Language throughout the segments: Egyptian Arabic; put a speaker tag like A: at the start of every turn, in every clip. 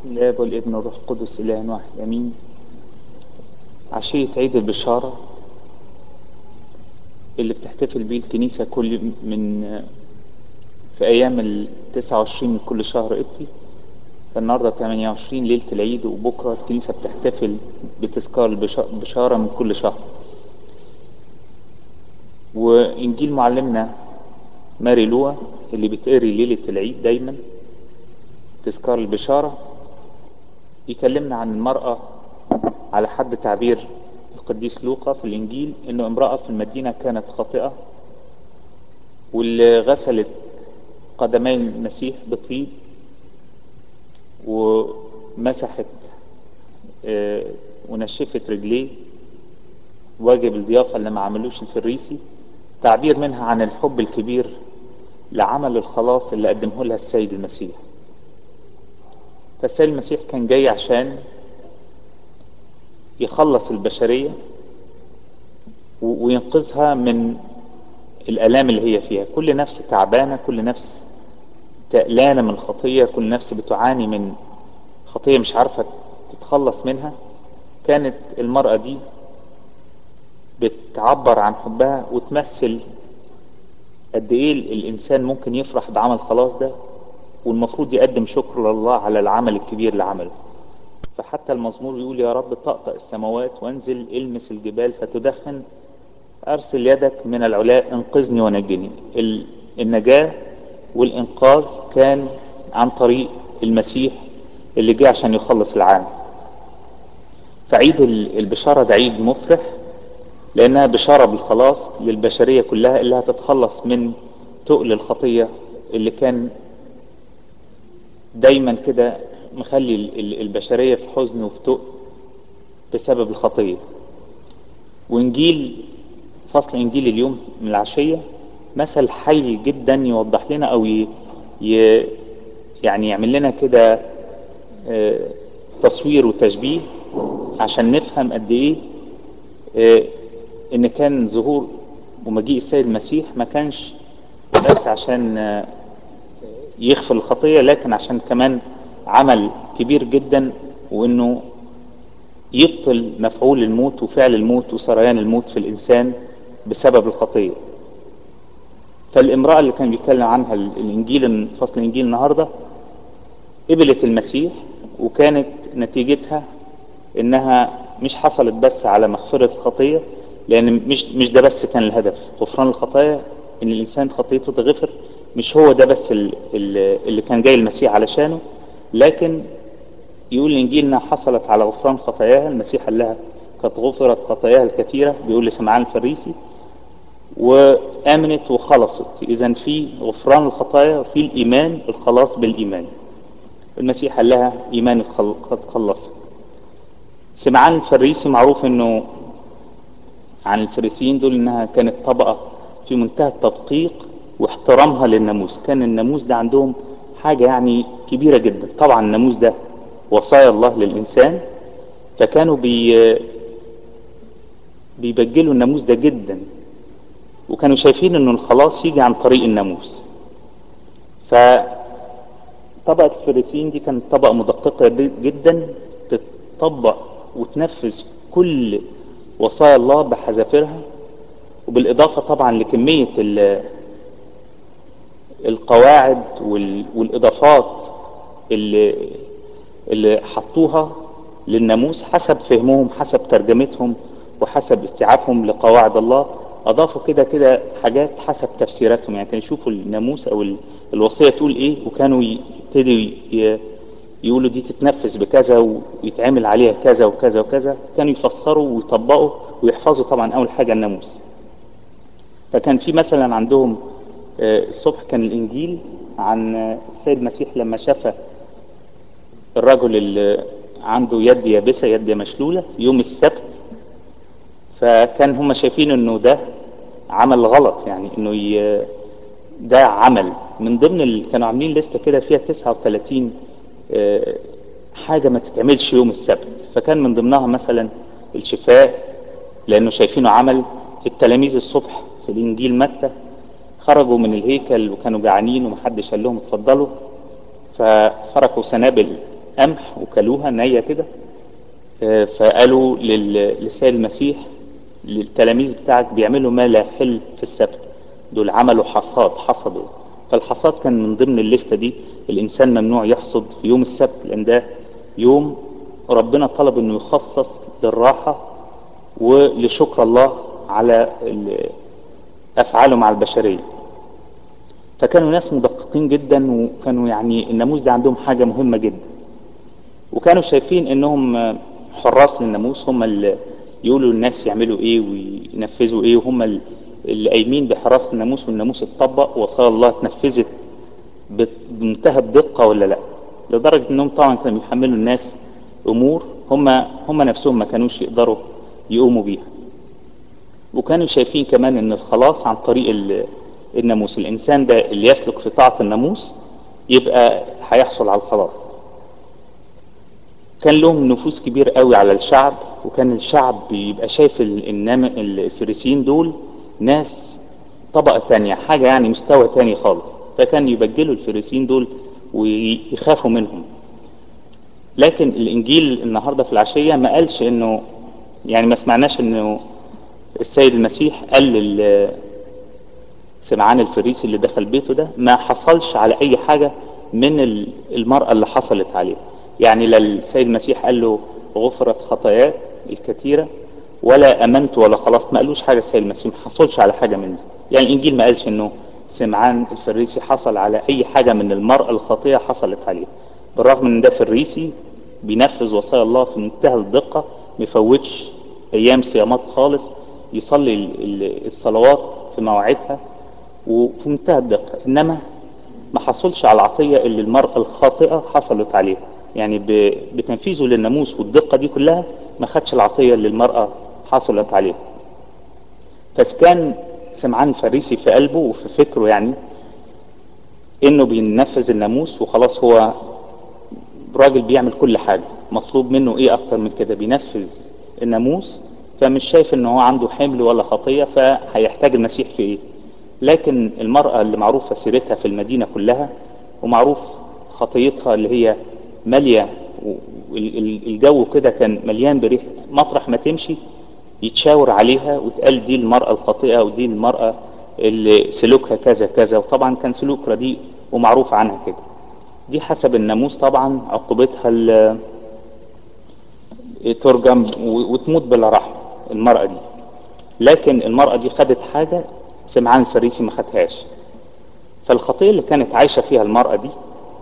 A: بسم الله والابن والروح القدس إله واحد أمين عشية عيد البشارة اللي بتحتفل بيه الكنيسة كل من في أيام ال 29 من كل شهر قبطي فالنهاردة 28 ليلة العيد وبكرة الكنيسة بتحتفل بتذكار البشارة من كل شهر وإنجيل معلمنا ماري لوا اللي بتقري ليلة العيد دايما تذكار البشارة يكلمنا عن المرأة على حد تعبير القديس لوقا في الإنجيل إنه امرأة في المدينة كانت خاطئة واللي غسلت قدمي المسيح بطيب ومسحت ونشفت رجليه واجب الضيافة اللي ما عملوش الفريسي تعبير منها عن الحب الكبير لعمل الخلاص اللي قدمه لها السيد المسيح فالسيد المسيح كان جاي عشان يخلص البشرية وينقذها من الآلام اللي هي فيها كل نفس تعبانة كل نفس تقلانة من الخطية كل نفس بتعاني من خطية مش عارفة تتخلص منها كانت المرأة دي بتعبر عن حبها وتمثل قد ايه الانسان ممكن يفرح بعمل خلاص ده والمفروض يقدم شكر لله على العمل الكبير اللي عمله فحتى المزمور يقول يا رب طقطق السماوات وانزل المس الجبال فتدخن ارسل يدك من العلاء انقذني ونجني النجاة والانقاذ كان عن طريق المسيح اللي جه عشان يخلص العالم فعيد البشارة ده عيد مفرح لانها بشارة بالخلاص للبشرية كلها اللي هتتخلص من تقل الخطية اللي كان دايما كده مخلي البشرية في حزن وفي تقل بسبب الخطية وانجيل فصل انجيل اليوم من العشية مثل حي جدا يوضح لنا او ي... ي... يعني يعمل لنا كده اه تصوير وتشبيه عشان نفهم قد ايه اه ان كان ظهور ومجيء السيد المسيح ما كانش بس عشان اه يغفر الخطية لكن عشان كمان عمل كبير جدا وانه يبطل مفعول الموت وفعل الموت وسريان الموت في الانسان بسبب الخطية فالامرأة اللي كان بيتكلم عنها الانجيل فصل الانجيل النهاردة قبلت المسيح وكانت نتيجتها انها مش حصلت بس على مغفرة الخطية لان مش مش ده بس كان الهدف غفران الخطايا ان الانسان خطيته تغفر مش هو ده بس اللي كان جاي المسيح علشانه لكن يقول الانجيل انها حصلت على غفران خطاياها المسيح قال لها قد غفرت خطاياها الكثيرة بيقول لسمعان الفريسي وآمنت وخلصت إذا في غفران الخطايا وفي الإيمان الخلاص بالإيمان المسيح قال لها إيمانك قد خلصت سمعان الفريسي معروف أنه عن الفريسيين دول أنها كانت طبقة في منتهى التدقيق واحترامها للناموس كان الناموس ده عندهم حاجة يعني كبيرة جدا طبعا الناموس ده وصايا الله للإنسان فكانوا بي بيبجلوا الناموس ده جدا وكانوا شايفين انه الخلاص يجي عن طريق الناموس فطبقة الفريسيين دي كانت طبقة مدققة جدا تطبق وتنفذ كل وصايا الله بحذافيرها وبالإضافة طبعا لكمية القواعد والإضافات اللي, اللي حطوها للناموس حسب فهمهم حسب ترجمتهم وحسب استيعابهم لقواعد الله اضافوا كده كده حاجات حسب تفسيراتهم يعني كانوا يشوفوا الناموس او الوصيه تقول ايه وكانوا يبتدوا يقولوا دي تتنفذ بكذا ويتعمل عليها كذا وكذا وكذا كانوا يفسروا ويطبقوا ويحفظوا طبعا اول حاجه الناموس فكان في مثلا عندهم الصبح كان الانجيل عن السيد المسيح لما شاف الرجل اللي عنده يد يابسه يد مشلوله يوم السبت فكان هم شايفين انه ده عمل غلط يعني انه ي... ده عمل من ضمن اللي كانوا عاملين لستة كده فيها 39 حاجة ما تتعملش يوم السبت فكان من ضمنها مثلا الشفاء لانه شايفينه عمل التلاميذ الصبح في الانجيل متى خرجوا من الهيكل وكانوا جعانين ومحدش قال لهم اتفضلوا ففركوا سنابل قمح وكلوها نية كده آه، فقالوا لل- للسيد المسيح للتلاميذ بتاعك بيعملوا ما لا يحل في السبت دول عملوا حصاد حصدوا فالحصاد كان من ضمن الليستة دي الإنسان ممنوع يحصد في يوم السبت لأن ده يوم ربنا طلب إنه يخصص للراحة ولشكر الله على ال- أفعاله مع البشرية فكانوا ناس مدققين جدا وكانوا يعني الناموس ده عندهم حاجة مهمة جدا وكانوا شايفين انهم حراس للناموس هم اللي يقولوا للناس يعملوا ايه وينفذوا ايه وهم ال- اللي قايمين بحراسة الناموس والناموس اتطبق وصايا الله اتنفذت بت- بمنتهى الدقة ولا لا لدرجة انهم طبعا كانوا بيحملوا الناس امور هم هم نفسهم ما كانوش يقدروا يقوموا بيها وكانوا شايفين كمان ان الخلاص عن طريق ال- الناموس الانسان ده اللي يسلك في طاعة الناموس يبقى هيحصل على الخلاص كان لهم نفوذ كبير قوي على الشعب وكان الشعب بيبقى شايف ال- النام الفريسيين دول ناس طبقة تانية حاجة يعني مستوى تاني خالص فكان يبجلوا الفريسيين دول ويخافوا منهم لكن الانجيل النهاردة في العشية ما قالش انه يعني ما سمعناش انه السيد المسيح قال لل سمعان الفريسي اللي دخل بيته ده ما حصلش على اي حاجة من ال- المرأة اللي حصلت عليه يعني لا السيد المسيح قال له غفرت خطاياك الكثيرة ولا امنت ولا خلاص ما قالوش حاجة السيد المسيح ما حصلش على حاجة من دي يعني الانجيل ما قالش انه سمعان الفريسي حصل على اي حاجة من المرأة الخطية حصلت عليه بالرغم ان ده فريسي بينفذ وصايا الله في منتهى الدقة ما يفوتش ايام صيامات خالص يصلي ال- ال- الصلوات في مواعيدها وفي منتهى الدقة انما ما حصلش على العطية اللي المرأة الخاطئة حصلت عليها يعني ب- بتنفيذه للناموس والدقة دي كلها ما خدش العطية اللي المرأة حصلت عليها بس كان سمعان الفريسي في قلبه وفي فكره يعني انه بينفذ الناموس وخلاص هو راجل بيعمل كل حاجة مطلوب منه ايه اكتر من كده بينفذ الناموس فمش شايف ان هو عنده حمل ولا خطية فهيحتاج المسيح في ايه لكن المرأة اللي معروفة سيرتها في المدينة كلها ومعروف خطيتها اللي هي مالية والجو كده كان مليان بريح مطرح ما تمشي يتشاور عليها وتقال دي المرأة الخاطئة ودي المرأة اللي سلوكها كذا كذا وطبعا كان سلوك رديء ومعروف عنها كده دي حسب الناموس طبعا عقوبتها ال- ترجم و- وتموت بلا رحمة المرأة دي لكن المرأة دي خدت حاجة سمعان الفريسي ما خدهاش فالخطية اللي كانت عايشة فيها المرأة دي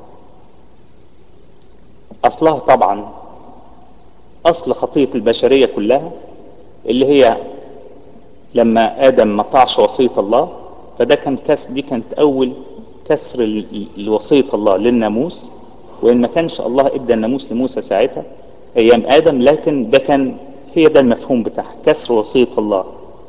A: أصلها طبعا أصل خطية البشرية كلها اللي هي لما آدم ما طاعش وصية الله فده كان كس دي كانت أول كسر ال- ال- لوصية الله للناموس وإن ما كانش الله إدى الناموس لموسى ساعتها أيام آدم لكن ده كان هي ده المفهوم بتاعها كسر وصية الله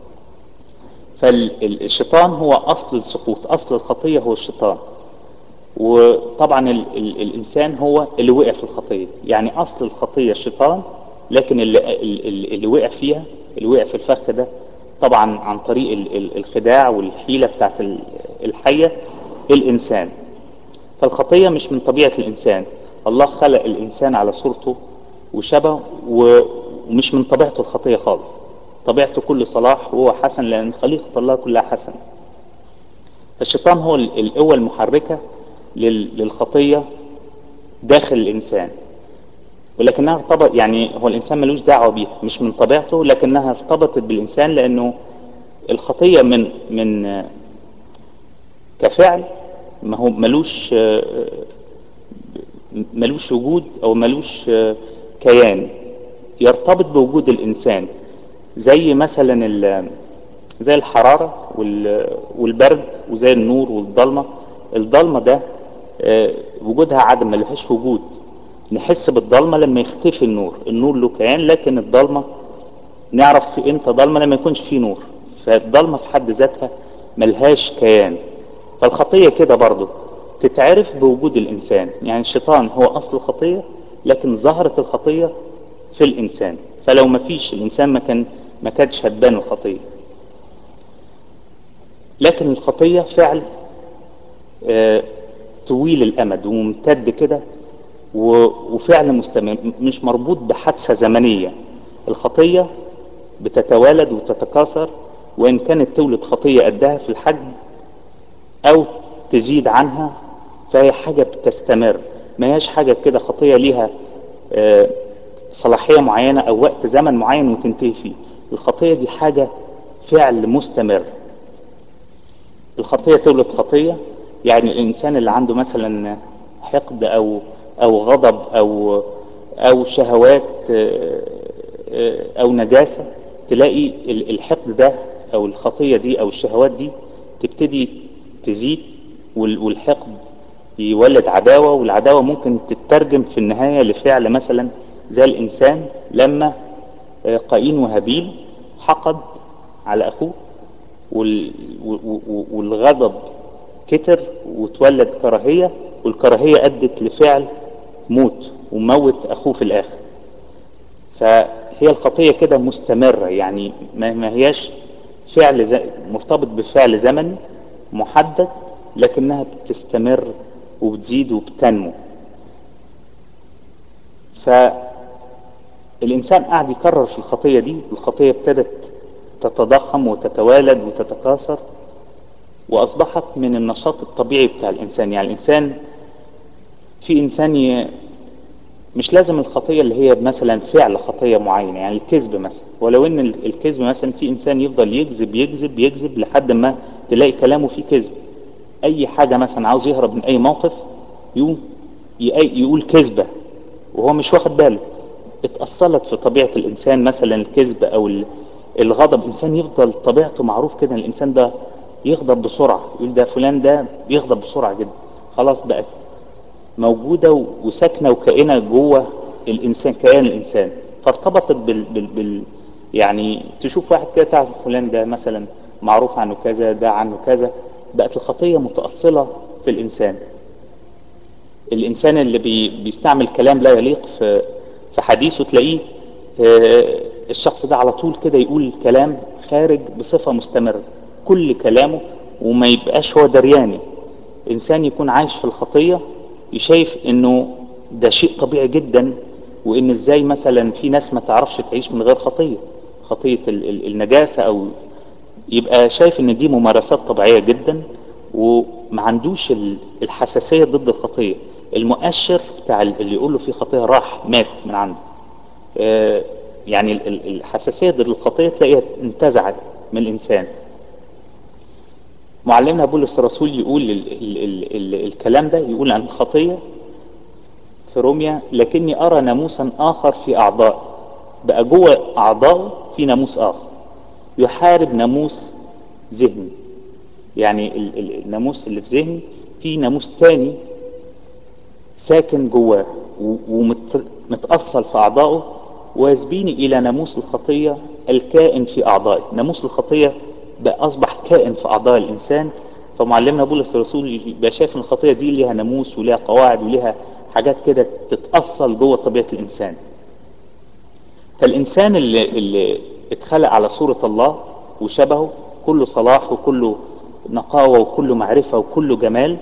A: فالشيطان هو أصل السقوط أصل الخطية هو الشيطان وطبعا ال ال الإنسان هو اللي وقع في الخطية يعني أصل الخطية الشيطان لكن اللي, اللي, اللي وقع فيها اللي وقع في الفخ ده طبعا عن طريق ال ال الخداع والحيلة بتاعت ال- الحية الإنسان فالخطية مش من طبيعة الإنسان الله خلق الإنسان على صورته وشبه و- ومش من طبيعته الخطية خالص طبيعته كل صلاح وهو حسن لأن خليقة الله كلها حسن فالشيطان هو ال- القوة المحركة لل- للخطية داخل الإنسان ولكنها ارتبط يعني هو الإنسان ملوش دعوة بيها مش من طبيعته لكنها ارتبطت بالإنسان لأنه الخطية من من آه، كفعل ما هو ملوش آه، ملوش وجود او ملوش آه، كيان يرتبط بوجود الانسان زي مثلا ال- زي الحرارة وال- والبرد وزي النور والضلمة الضلمة ده آه، وجودها عدم ملهاش وجود نحس بالضلمة لما يختفي النور النور له كيان لكن الضلمة نعرف في امتى ضلمة لما يكونش فيه نور فالضلمة في حد ذاتها ملهاش كيان فالخطية كده برضو تتعرف بوجود الإنسان يعني الشيطان هو أصل الخطية لكن ظهرت الخطية في الإنسان فلو ما فيش الإنسان ما كان ما كانتش هتبان الخطية لكن الخطية فعل آه، طويل الأمد وممتد كده وفعل مستمر مش مربوط بحادثة زمنية الخطية بتتوالد وتتكاثر وإن كانت تولد خطية قدها في الحجم أو تزيد عنها فهي حاجة بتستمر ما هيش حاجة كده خطية ليها صلاحية معينة أو وقت زمن معين وتنتهي فيه الخطية دي حاجة فعل مستمر الخطية تولد خطية يعني الإنسان اللي عنده مثلا حقد أو أو غضب أو أو شهوات أو نجاسة تلاقي الحقد ده أو الخطية دي أو الشهوات دي تبتدي تزيد والحقد يولد عداوة والعداوة ممكن تترجم في النهاية لفعل مثلا زي الإنسان لما قايين وهابيل حقد على أخوه والغضب كتر وتولد كراهية والكراهية أدت لفعل موت وموت أخوه في الآخر فهي الخطية كده مستمرة يعني ما هياش فعل زي مرتبط بفعل زمني محدد لكنها بتستمر وبتزيد وبتنمو فالإنسان قاعد يكرر في الخطية دي الخطية ابتدت تتضخم وتتوالد وتتكاثر وأصبحت من النشاط الطبيعي بتاع الإنسان يعني الإنسان في إنسان ي... مش لازم الخطية اللي هي مثلا فعل خطية معينة يعني الكذب مثلا ولو ان الكذب مثلا في انسان يفضل يكذب يكذب يكذب لحد ما تلاقي كلامه فيه كذب اي حاجة مثلا عاوز يهرب من اي موقف يقول يقول كذبة وهو مش واخد باله اتأصلت في طبيعة الانسان مثلا الكذب او الغضب انسان يفضل طبيعته معروف كده الانسان ده يغضب بسرعة يقول ده فلان ده بيغضب بسرعة جدا خلاص بقت موجودة وساكنة وكائنة جوه الإنسان كيان الإنسان فارتبطت بال, بال, بال يعني تشوف واحد كده تعرف فلان ده مثلا معروف عنه كذا ده عنه كذا بقت الخطية متأصلة في الإنسان الإنسان اللي بي بيستعمل كلام لا يليق في في حديثه تلاقيه الشخص ده على طول كده يقول كلام خارج بصفة مستمرة كل كلامه وما يبقاش هو درياني إنسان يكون عايش في الخطية شايف انه ده شيء طبيعي جدا وان ازاي مثلا في ناس ما تعرفش تعيش من غير خطية خطية النجاسة او يبقى شايف ان دي ممارسات طبيعية جدا وما عندوش الحساسية ضد الخطية المؤشر بتاع اللي يقول له في خطية راح مات من عنده يعني الحساسية ضد الخطية تلاقيها انتزعت من الانسان معلمنا بولس الرسول يقول ال ال ال ال الكلام ده يقول عن الخطية في روميا لكني أرى ناموسا آخر في أعضاء بقى جوه أعضاء في ناموس آخر يحارب ناموس ذهني يعني ال ال الناموس اللي في ذهني في ناموس تاني ساكن جواه ومتأصل في أعضائه ويسبيني إلى ناموس الخطية الكائن في أعضائي ناموس الخطية بقى أصبح كائن في أعضاء الإنسان فمعلمنا بولس الرسول يبقى شايف ان الخطية دي ليها ناموس وليها قواعد وليها حاجات كده تتأصل جوه طبيعة الإنسان فالإنسان اللي, اللي اتخلق على صورة الله وشبهه كله صلاح وكله نقاوة وكله معرفة وكله جمال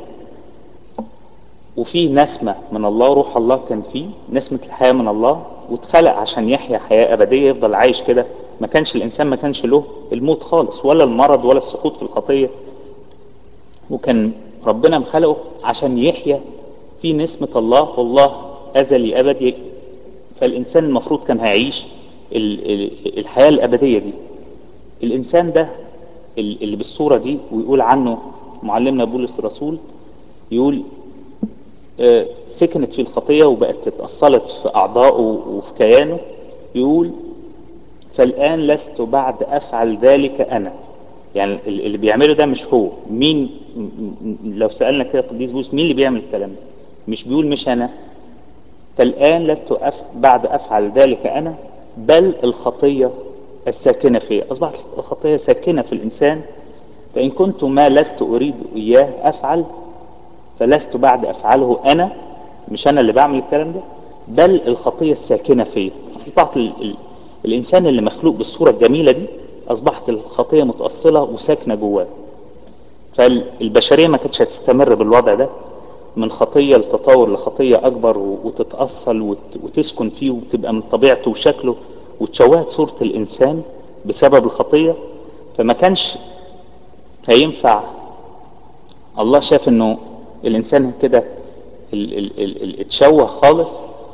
A: وفيه نسمة من الله روح الله كان فيه نسمة الحياة من الله واتخلق عشان يحيا حياة أبدية يفضل عايش كده ما كانش الإنسان ما كانش له الموت خالص ولا المرض ولا السقوط في الخطية وكان ربنا مخلقه عشان يحيا في نسمة الله والله أزلي أبدي فالإنسان المفروض كان هيعيش الحياة الأبدية دي الإنسان ده اللي بالصورة دي ويقول عنه معلمنا بولس الرسول يقول سكنت في الخطية وبقت اتأصلت في أعضائه وفي كيانه يقول فالآن لست بعد أفعل ذلك أنا يعني اللي بيعمله ده مش هو مين لو سألنا كده قديس بولس مين اللي بيعمل الكلام ده مش بيقول مش أنا فالآن لست أف... بعد أفعل ذلك أنا بل الخطية الساكنة فيه أصبحت الخطية ساكنة في الإنسان فإن كنت ما لست أريد إياه أفعل فلست بعد أفعله أنا مش أنا اللي بعمل الكلام ده بل الخطية الساكنة فيه أصبحت ال... ال... الإنسان اللي مخلوق بالصورة الجميلة دي أصبحت الخطية متأصلة وساكنة جواه فالبشرية ما كانتش هتستمر بالوضع ده من خطية لتطور لخطية أكبر وتتأصل وتسكن فيه وتبقى من طبيعته وشكله وتشوهت صورة الإنسان بسبب الخطية فما كانش هينفع الله شاف انه الانسان كده اتشوه خالص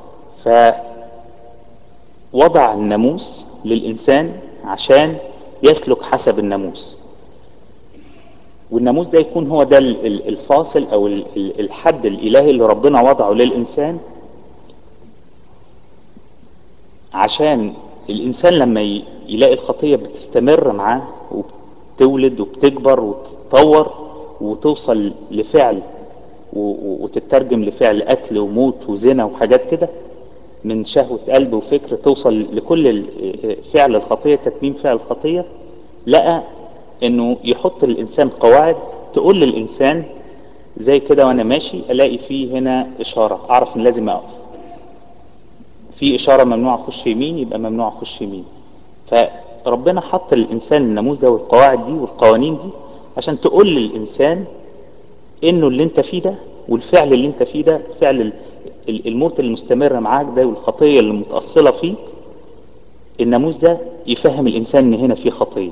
A: فوضع الناموس للانسان عشان يسلك حسب الناموس والناموس ده يكون هو ده الفاصل او الحد الالهي اللي ربنا وضعه للانسان عشان الانسان لما يلاقي الخطية بتستمر معاه وبتولد وبتكبر وتتطور وتوصل لفعل وتترجم لفعل قتل وموت وزنا وحاجات كده من شهوة قلب وفكر توصل لكل فعل الخطية تتميم فعل الخطية لقى انه يحط الانسان قواعد تقول للانسان زي كده وانا ماشي الاقي فيه هنا اشارة اعرف ان لازم اقف في اشارة ممنوع اخش يمين يبقى ممنوع اخش يمين فربنا حط للانسان الناموس ده والقواعد دي والقوانين دي عشان تقول للانسان انه اللي انت فيه ده والفعل اللي انت فيه ده فعل الموت المستمر معاك ده والخطية اللي متأصلة فيك الناموس ده يفهم الانسان ان هنا في خطية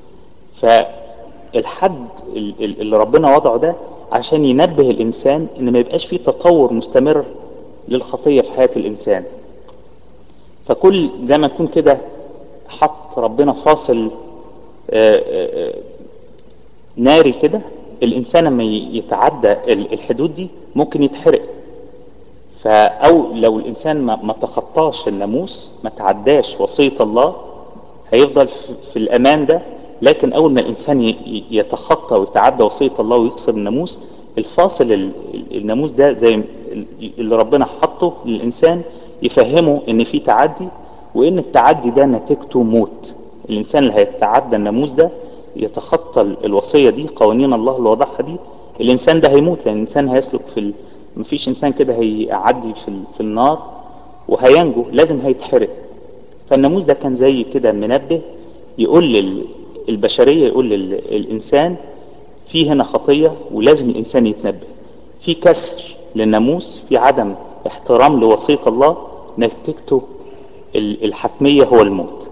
A: فالحد اللي ربنا وضعه ده عشان ينبه الانسان ان ما يبقاش فيه تطور مستمر للخطية في حياة الانسان فكل زي ما تكون كده حط ربنا فاصل آآ آآ ناري كده الانسان لما يتعدى الحدود دي ممكن يتحرق فأو لو الانسان ما تخطاش الناموس ما تعداش وصية الله هيفضل في الامان ده لكن اول ما الانسان يتخطى ويتعدى وصية الله ويكسر الناموس الفاصل الناموس ده زي اللي ربنا حطه للانسان يفهمه ان في تعدي وان التعدي ده نتيجته موت الانسان اللي هيتعدى الناموس ده يتخطى الوصية دي قوانين الله اللي وضعها دي الانسان ده هيموت لان الانسان هيسلك في ال... مفيش انسان كده هيعدي في, ال... في النار وهينجو لازم هيتحرق فالناموس ده كان زي كده منبه يقول للبشرية يقول للإنسان في هنا خطية ولازم الإنسان يتنبه في كسر للناموس في عدم احترام لوصية الله نتيجته الحتمية هو الموت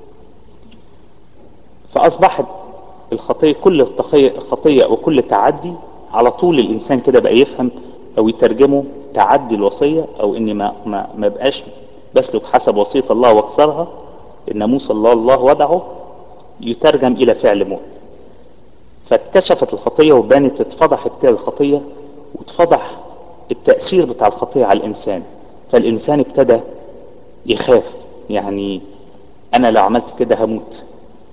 A: فأصبحت الخطية كل خطية أو كل تعدي على طول الإنسان كده بقى يفهم أو يترجمه تعدي الوصية أو إني ما, ما, ما بقاش بسلك حسب وصية الله واكسرها الناموس الله الله وضعه يترجم إلى فعل موت فاتكشفت الخطية وبانت اتفضحت كده الخطية واتفضح التأثير بتاع الخطية على الإنسان فالإنسان ابتدى يخاف يعني أنا لو عملت كده هموت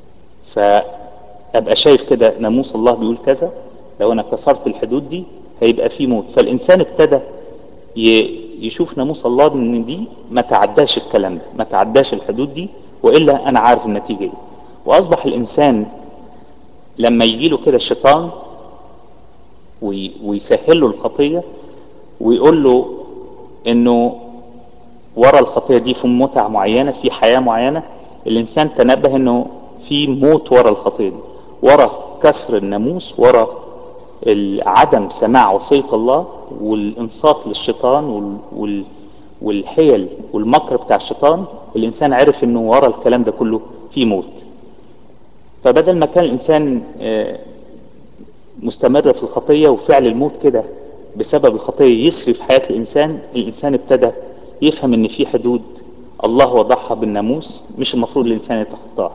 A: فأبقى شايف كده ناموس الله بيقول كذا لو أنا كسرت الحدود دي هيبقى في موت فالإنسان ابتدى يشوف ناموس الله ان دي ما تعداش الكلام ده ما تعداش الحدود دي وإلا أنا عارف النتيجة ايه وأصبح الإنسان لما يجي له كده الشيطان ويسهل له الخطية ويقول له انه ورا الخطية دي في متع معينة في حياة معينة الانسان تنبه انه في موت ورا الخطية دي ورا كسر الناموس ورا عدم سماع وصية الله والانصات للشيطان وال والحيل والمكر بتاع الشيطان الانسان عرف انه ورا الكلام ده كله في موت فبدل ما كان الانسان مستمر في الخطية وفعل الموت كده بسبب الخطية يسري في حياة الإنسان الإنسان ابتدى يفهم إن في حدود الله وضعها بالناموس مش المفروض الإنسان يتخطاها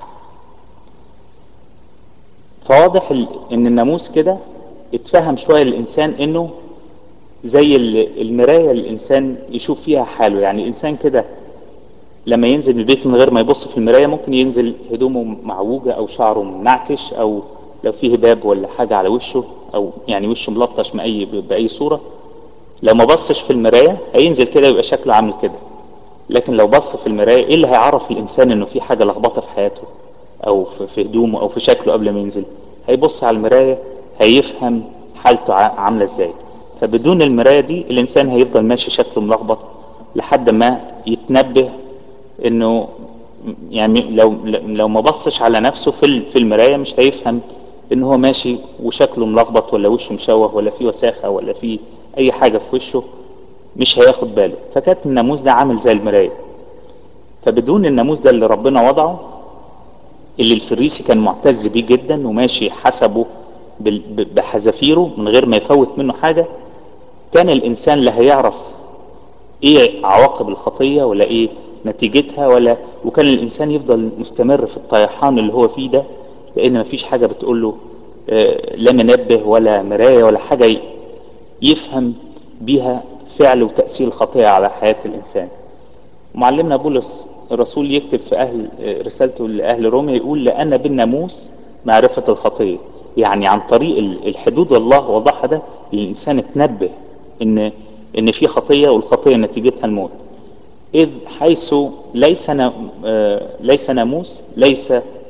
A: فواضح إن الناموس كده اتفهم شوية الإنسان إنه زي المراية الإنسان يشوف فيها حاله يعني الإنسان كده لما ينزل من البيت من غير ما يبص في المراية ممكن ينزل هدومه معوجة أو شعره منعكش أو لو فيه هباب ولا حاجة على وشه او يعني وشه ملطش بأي, بأي صورة لو ما بصش في المراية هينزل كده يبقى شكله عامل كده لكن لو بص في المراية ايه اللي هيعرف الانسان انه في حاجة لخبطة في حياته او في هدومه او في شكله قبل ما ينزل هيبص على المراية هيفهم حالته عاملة ازاي فبدون المراية دي الانسان هيفضل ماشي شكله ملخبط لحد ما يتنبه انه يعني لو لو ما بصش على نفسه في في المراية مش هيفهم ان هو ماشي وشكله ملخبط ولا وشه مشوه ولا فيه وساخة ولا فيه اي حاجة في وشه مش هياخد باله فكانت الناموس ده عامل زي المراية فبدون الناموس ده اللي ربنا وضعه اللي الفريسي كان معتز بيه جدا وماشي حسبه بحذافيره من غير ما يفوت منه حاجة كان الانسان لا هيعرف ايه عواقب الخطية ولا ايه نتيجتها ولا وكان الانسان يفضل مستمر في الطيحان اللي هو فيه ده لان مفيش حاجة بتقول له اه لا منبه ولا مراية ولا حاجة يفهم بيها فعل وتأثير الخطية على حياة الانسان معلمنا بولس الرسول يكتب في اهل رسالته لاهل روميا يقول لان بالناموس معرفة الخطية يعني عن طريق الحدود الله وضعها ده الانسان اتنبه ان ان في خطية والخطية نتيجتها الموت اذ حيث ليس ليس ناموس ليس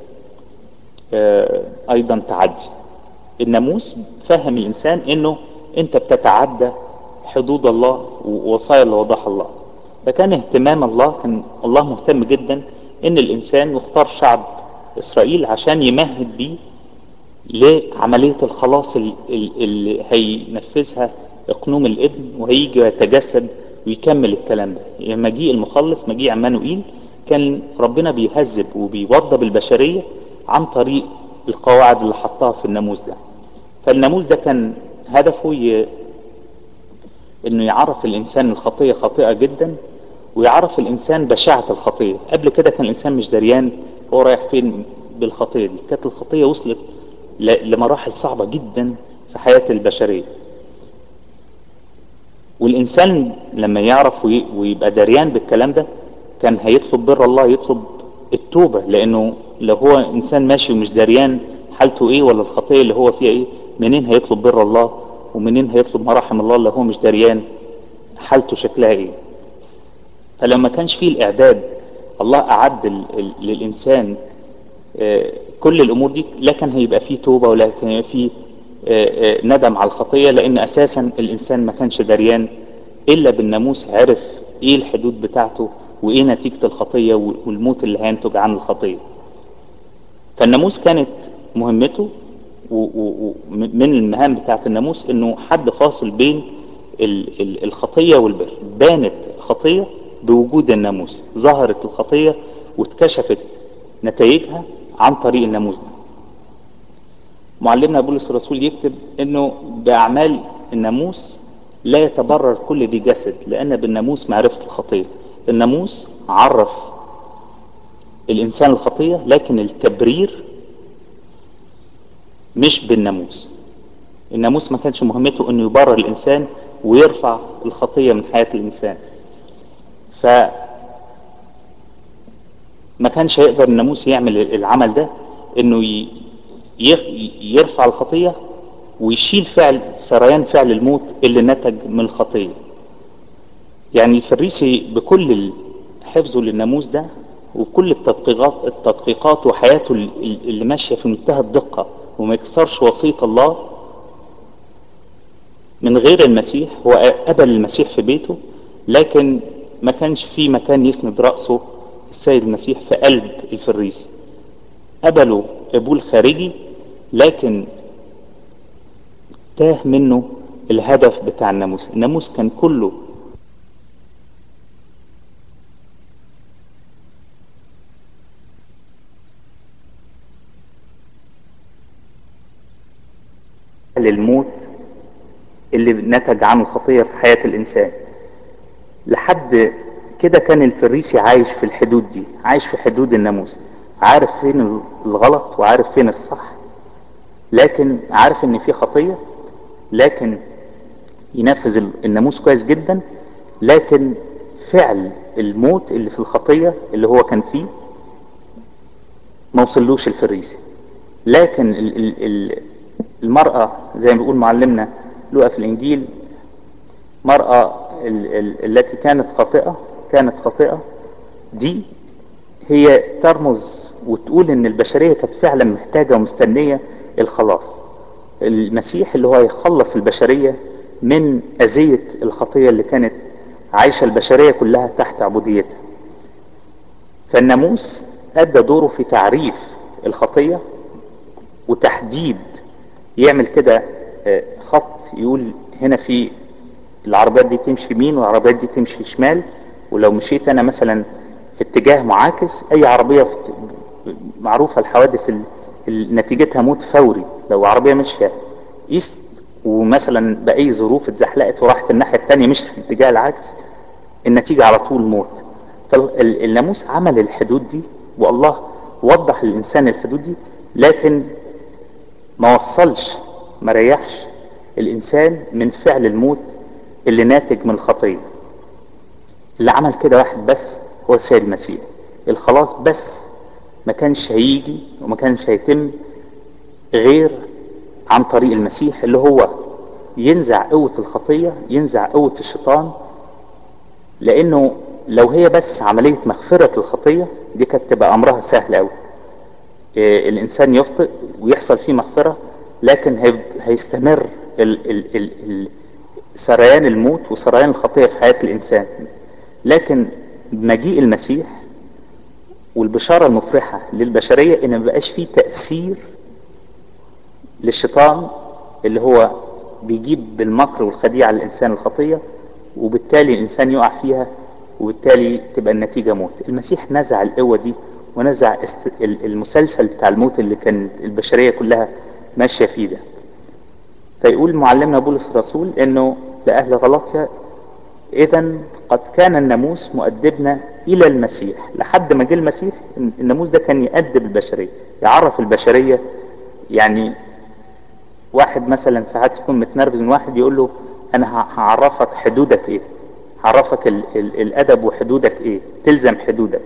A: ايضا تعدي الناموس فهم الانسان انه انت بتتعدى حدود الله ووصايا اللي وضعها الله فكان اهتمام الله كان الله مهتم جدا ان الانسان يختار شعب اسرائيل عشان يمهد بيه لعملية الخلاص اللي هينفذها اقنوم الابن وهيجي ويتجسد ويكمل الكلام ده يعني مجيء المخلص مجيء عمانوئيل كان ربنا بيهذب وبيوضب البشرية عن طريق القواعد اللي حطها في الناموس ده فالناموس ده كان هدفه ي... انه يعرف الانسان الخطية خاطئة جدا ويعرف الانسان بشاعة الخطية قبل كده كان الانسان مش دريان هو رايح فين بالخطية دي كانت الخطية وصلت ل... لمراحل صعبة جدا في حياة البشرية والإنسان لما يعرف ويبقى دريان بالكلام ده كان هيطلب بر الله يطلب التوبة لأنه لو هو إنسان ماشي ومش دريان حالته إيه ولا الخطية اللي هو فيها إيه منين هيطلب بر الله ومنين هيطلب مراحم الله اللي هو مش دريان حالته شكلها إيه فلما كانش فيه الإعداد الله أعد للإنسان كل الأمور دي لا كان هيبقى فيه توبة ولا كان هيبقى فيه ندم على الخطية لان اساسا الانسان ما كانش دريان الا بالناموس عرف ايه الحدود بتاعته وايه نتيجة الخطية والموت اللي هينتج عن الخطية فالناموس كانت مهمته من المهام بتاعت الناموس انه حد فاصل بين الخطية والبر بانت الخطية بوجود الناموس ظهرت الخطية واتكشفت نتائجها عن طريق الناموس ده معلمنا بولس الرسول يكتب انه باعمال الناموس لا يتبرر كل ذي جسد لان بالناموس معرفة الخطية الناموس عرف الانسان الخطية لكن التبرير مش بالناموس الناموس ما كانش مهمته انه يبرر الانسان ويرفع الخطية من حياة الانسان ف ما كانش هيقدر الناموس يعمل العمل ده انه يرفع الخطية ويشيل فعل سريان فعل الموت اللي نتج من الخطية يعني الفريسي بكل حفظه للناموس ده وكل التدقيقات التدقيقات وحياته اللي ماشية في منتهى الدقة وما يكسرش وصية الله من غير المسيح هو قبل المسيح في بيته لكن ما كانش في مكان يسند رأسه السيد المسيح في قلب الفريسي قبلوا قبول خارجي لكن تاه منه الهدف بتاع الناموس الناموس كان كله للموت اللي نتج عنه الخطية في حياة الإنسان لحد كده كان الفريسي عايش في الحدود دي عايش في حدود الناموس عارف فين الغلط وعارف فين الصح لكن عارف ان في خطية لكن ينفذ الناموس كويس جدا لكن فعل الموت اللي في الخطية اللي هو كان فيه ما وصلوش الفريسي لكن ال ال ال المرأة زي ما بيقول معلمنا لوقا في الانجيل مرأة ال ال التي كانت خاطئة كانت خاطئة دي هي ترمز وتقول ان البشرية كانت فعلا محتاجة ومستنية الخلاص المسيح اللي هو يخلص البشرية من أذية الخطية اللي كانت عايشة البشرية كلها تحت عبوديتها فالناموس أدى دوره في تعريف الخطية وتحديد يعمل كده خط يقول هنا في العربيات دي تمشي يمين والعربيات دي تمشي شمال ولو مشيت انا مثلا في اتجاه معاكس اي عربية في معروفة الحوادث اللي نتيجتها موت فوري لو عربية ماشية ايست ومثلا بأي ظروف اتزحلقت وراحت الناحية التانية مشت في الاتجاه العكس النتيجة على طول موت فالناموس عمل الحدود دي والله وضح للإنسان الحدود دي لكن ما وصلش ما ريحش الإنسان من فعل الموت اللي ناتج من الخطية اللي عمل كده واحد بس هو السيد المسيح الخلاص بس ما كانش هيجي وما كانش هيتم غير عن طريق المسيح اللي هو ينزع قوة الخطية ينزع قوة الشيطان لانه لو هي بس عملية مغفرة الخطية دي كانت تبقى امرها سهل قوي إيه الانسان يخطئ ويحصل فيه مغفرة لكن هيستمر ال ال ال ال سريان الموت وسريان الخطية في حياة الانسان لكن مجيء المسيح والبشارة المفرحة للبشرية ان ما بقاش فيه تأثير للشيطان اللي هو بيجيب بالمكر والخديعة للإنسان الخطية وبالتالي الإنسان يقع فيها وبالتالي تبقى النتيجة موت المسيح نزع القوة دي ونزع است... المسلسل بتاع الموت اللي كانت البشرية كلها ماشية فيه ده فيقول معلمنا بولس الرسول انه لأهل غلطيا اذا قد كان الناموس مؤدبنا الى المسيح لحد ما جه المسيح الناموس ده كان يؤدب البشرية يعرف البشرية يعني واحد مثلا ساعات يكون متنرفز من واحد يقول له انا هعرفك حدودك ايه هعرفك ال ال الادب وحدودك ايه تلزم حدودك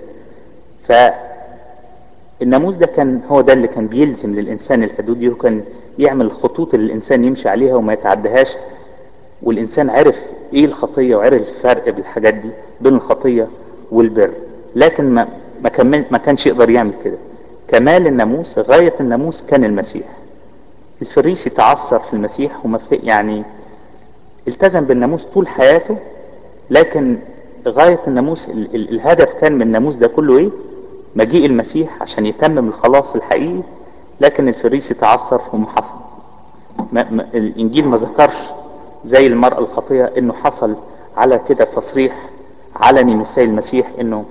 A: فالناموس ده كان هو ده اللي كان بيلزم للانسان الحدود دي وكان يعمل الخطوط اللي الانسان يمشي عليها وما يتعدهاش والانسان عرف ايه الخطيه وعرف الفرق بالحاجات دي بين الخطيه والبر لكن ما ما, كمل ما كانش يقدر يعمل كده كمال الناموس غايه الناموس كان المسيح الفريسي تعثر في المسيح وما يعني التزم بالناموس طول حياته لكن غاية الناموس ال ال الهدف كان من الناموس ده كله ايه مجيء المسيح عشان يتمم الخلاص الحقيقي لكن الفريسي تعثر وما حصل ما ما الانجيل ما ذكرش زي المرأة الخطية انه حصل على كده تصريح علني من السيد المسيح انه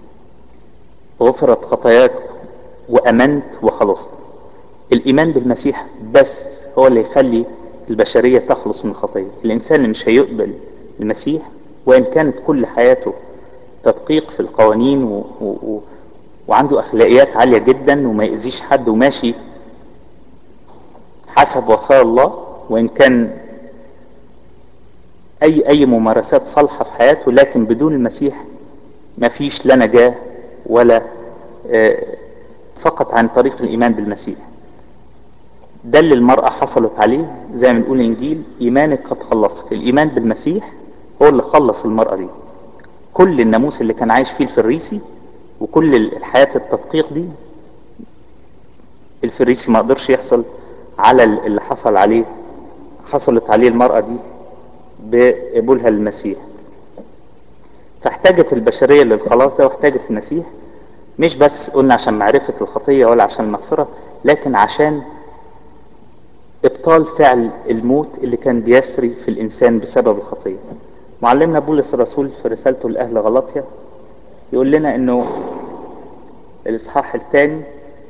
A: غفرت خطاياك وامنت وخلصت الايمان بالمسيح بس هو اللي يخلي البشرية تخلص من الخطية الانسان اللي مش هيقبل المسيح وان كانت كل حياته تدقيق في القوانين و... و... و... وعنده اخلاقيات عالية جدا وما يأذيش حد وماشي حسب وصايا الله وان كان اي اي ممارسات صالحة في حياته لكن بدون المسيح ما فيش لا نجاة ولا فقط عن طريق الايمان بالمسيح ده اللي المرأة حصلت عليه زي ما بنقول الانجيل ايمانك قد خلصك الايمان بالمسيح هو اللي خلص المرأة دي كل الناموس اللي كان عايش فيه الفريسي وكل الحياة التدقيق دي الفريسي ما قدرش يحصل على اللي حصل عليه حصلت عليه المرأة دي بقبولها للمسيح فاحتاجت البشرية للخلاص ده واحتاجت المسيح مش بس قلنا عشان معرفة الخطية ولا عشان المغفرة لكن عشان ابطال فعل الموت اللي كان بيسري في الانسان بسبب الخطية معلمنا بولس الرسول في رسالته لأهل غلطيا يقول لنا انه الاصحاح الثاني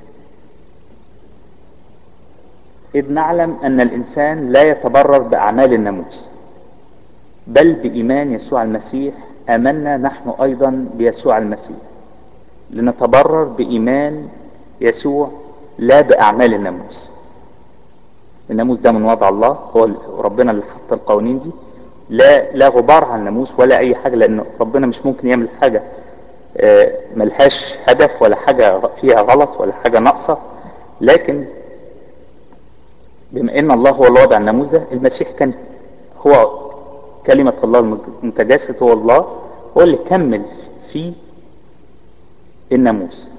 A: إذ نعلم أن الإنسان لا يتبرر بأعمال الناموس بل بإيمان يسوع المسيح آمنا نحن أيضا بيسوع المسيح لنتبرر بإيمان يسوع لا بأعمال الناموس الناموس ده من وضع الله هو ربنا اللي حط القوانين دي لا لا غبار على الناموس ولا أي حاجة لأن ربنا مش ممكن يعمل حاجة ملهاش هدف ولا حاجة فيها غلط ولا حاجة ناقصة لكن بما ان الله هو اللي وضع الناموس ده المسيح كان هو كلمة الله المتجسد هو الله هو اللي كمل فيه الناموس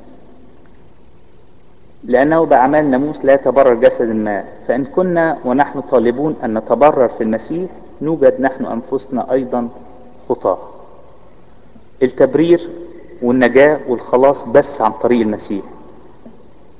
A: لأنه بأعمال الناموس لا يتبرر جسد ما فإن كنا ونحن طالبون أن نتبرر في المسيح نوجد نحن أنفسنا أيضا خطاة التبرير والنجاة والخلاص بس عن طريق المسيح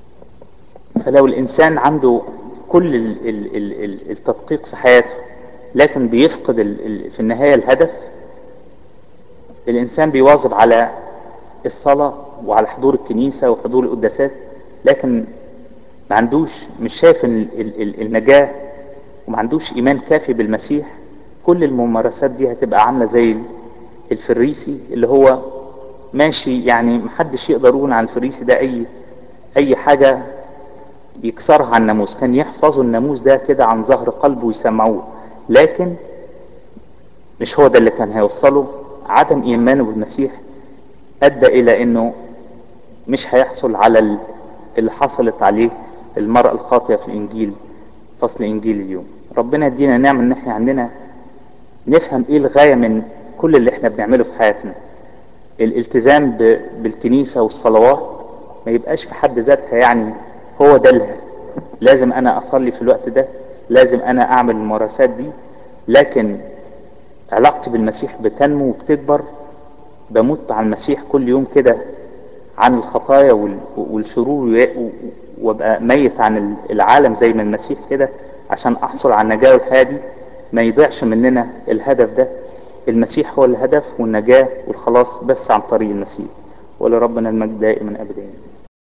A: فلو الإنسان عنده كل ال ال ال ال التدقيق في حياته لكن بيفقد ال- ال- في النهاية الهدف الإنسان بيواظب على الصلاة وعلى حضور الكنيسة وحضور القداسات لكن ما عندوش مش شايف ال- ال- ال- النجاة وما عندوش إيمان كافي بالمسيح كل الممارسات دي هتبقى عاملة زي الفريسي اللي هو ماشي يعني محدش يقدر يقول عن الفريسي ده أي أي حاجة يكسرها عن الناموس كان يحفظوا الناموس ده كده عن ظهر قلبه ويسمعوه لكن مش هو ده اللي كان هيوصله عدم إيمانه بالمسيح أدى إلى إنه مش هيحصل على ال- اللي حصلت عليه المرأة الخاطئة في الإنجيل فصل إنجيل اليوم ربنا يدينا نعمة إن إحنا عندنا نفهم إيه الغاية من كل اللي إحنا بنعمله في حياتنا الالتزام ب- بالكنيسة والصلوات ما يبقاش في حد ذاتها يعني هو ده اللي لازم أنا أصلي في الوقت ده لازم أنا أعمل الممارسات دي لكن علاقتي بالمسيح بتنمو وبتكبر بموت مع المسيح كل يوم كده عن الخطايا وال- والشرور وي- وابقى ميت عن العالم زي ما المسيح كده عشان احصل على النجاة والحياة دي ما يضيعش مننا الهدف ده المسيح هو الهدف والنجاة والخلاص بس عن طريق المسيح ولربنا المجد دائما ابدا